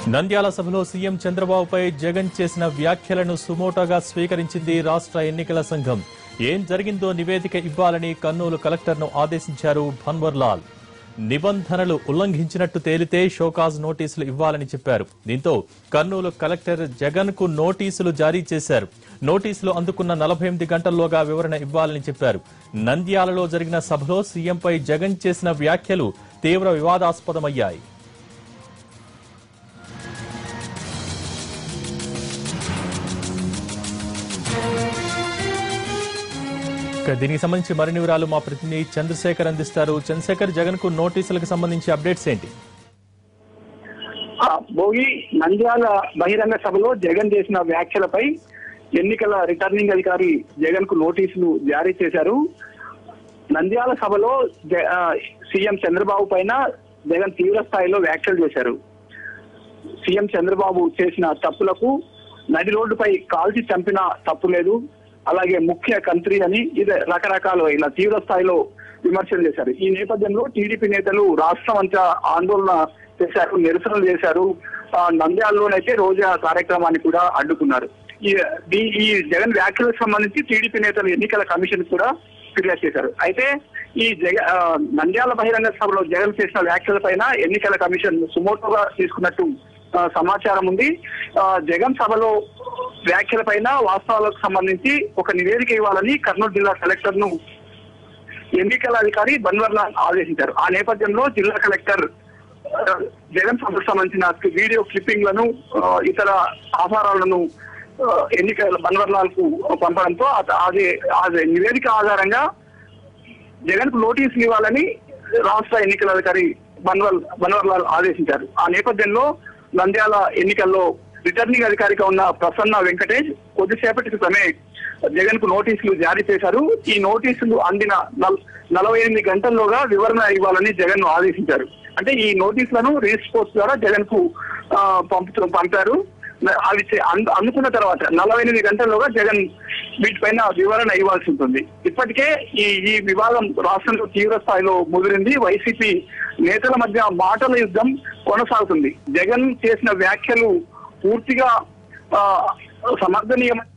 నంద్యాల సభలో సీఎం చంద్రబాబుపై జగన్ చేసిన వ్యాఖ్యలను సుమోటోగా స్వీకరించింది రాష్ట్ర ఎన్నికల సంఘం ఏం జరిగిందో నివేదిక ఇవ్వాలని కర్నూలు కలెక్టర్ను ఆదేశించారు భన్వర్లాల్ నిబంధనలు ఉల్లంఘించినట్టు తేలితే షోకాజ్ నోటీసులు ఇవ్వాలని చెప్పారు దీంతో కర్నూలు కలెక్టర్ జగన్ కు నోటీసులు జారీ చేశారు నోటీసులు అందుకున్న నలభై ఎనిమిది గంటల్లోగా వివరణ ఇవ్వాలని చెప్పారు నంద్యాలలో జరిగిన సభలో సీఎంపై జగన్ చేసిన వ్యాఖ్యలు తీవ్ర వివాదాస్పదమయ్యాయి ఇక దీనికి సంబంధించి మరిన్ని వివరాలు మా ప్రతినిధి చంద్రశేఖర్ అందిస్తారు చంద్రశేఖర్ జగన్ కు నోటీసులకు సంబంధించి అప్డేట్స్ ఏంటి ఆ, భోగి నంద్యాల బహిరంగ సభలో జగన్ చేసిన వ్యాఖ్యలపై ఎన్నికల రిటర్నింగ్ అధికారి జగన్ కు నోటీసులు జారీ చేశారు నంద్యాల సభలో జ- ఆ, సీఎం చంద్రబాబు పైన జగన్ తీవ్ర స్థాయిలో వ్యాఖ్యలు చేశారు సీఎం చంద్రబాబు చేసిన తప్పులకు నడి రోడ్డుపై కాల్చి చంపిన తప్పు లేదు అలాగే ముఖ్య కంత్రి అని ఇది రకరకాల ఇలా తీవ్ర స్థాయిలో విమర్శలు చేశారు ఈ నేపథ్యంలో టీడీపీ నేతలు రాష్ట్రం అంతా ఆందోళన చేశారు నిరసనలు చేశారు ఆ, నంద్యాలలోనైతే రోజా కార్యక్రమాన్ని కూడా అడ్డుకున్నారు ఈ దీ- ఈ జగన్ వ్యాఖ్యలకు సంబంధించి టీడీపీ నేతలు ఎన్నికల కమిషన్ కూడా ఫిర్యాదు చేశారు అయితే ఈ జగ ఆ, నంద్యాల బహిరంగ సభలో జగన్ చేసిన వ్యాఖ్యల పైన ఎన్నికల కమిషన్ సుమోటోగా తీసుకున్నట్టు ఆ, సమాచారం ఉంది ఆ, జగన్ సభలో వ్యాఖ్యల పైన వాస్తవాలకు సంబంధించి ఒక నివేదిక ఇవ్వాలని కర్నూలు జిల్లా కలెక్టర్ ను ఎన్నికల అధికారి బన్వర్లాల్ ఆదేశించారు ఆ నేపథ్యంలో జిల్లా కలెక్టర్ ఆ, జగన్ సభకు సంబంధించిన వీడియో క్లిప్పింగ్లను ఆ, ఇతర ఆధారాలను ఆ, ఎన్నికల బన్వర్లాల్ కు పంపడంతో అత- అది అది నివేదిక ఆధారంగా జగన్ కు నోటీసులు ఇవ్వాలని రాష్ట్ర ఎన్నికల అధికారి బన్వల్ బన్వర్లాల్ ఆదేశించారు ఆ నేపథ్యంలో నంద్యాల ఎన్నికల్లో రిటర్నింగ్ అధికారిగా ఉన్న ప్రసన్న వెంకటేష్ కొద్దిసేపటి క్రితమే జగన్ కు నోటీసులు జారీ చేశారు ఈ నోటీసులు అందిన నల్- నలభై ఎనిమిది గంటల్లోగా వివరణ ఇవ్వాలని జగన్ ను ఆదేశించారు అంటే ఈ నోటీసులను రిజిస్టర్ పోస్ట్ ద్వారా జగన్ కు ఆ, పంపుతూ పంపారు అవి చే- అంద- అందుకున్న తర్వాత నలభై ఎనిమిది గంటల్లోగా జగన్ వీటిపైన వివరణ ఇవ్వాల్సి ఉంటుంది ఇప్పటికే ఈ ఈ వివాదం రాష్ట్రంలో తీవ్ర స్థాయిలో ముదిరింది వైసీపీ నేతల మధ్య మాటల యుద్ధం కొనసాగుతుంది జగన్ చేసిన వ్యాఖ్యలు పూర్తిగా ఆ, సమర్థనీయమని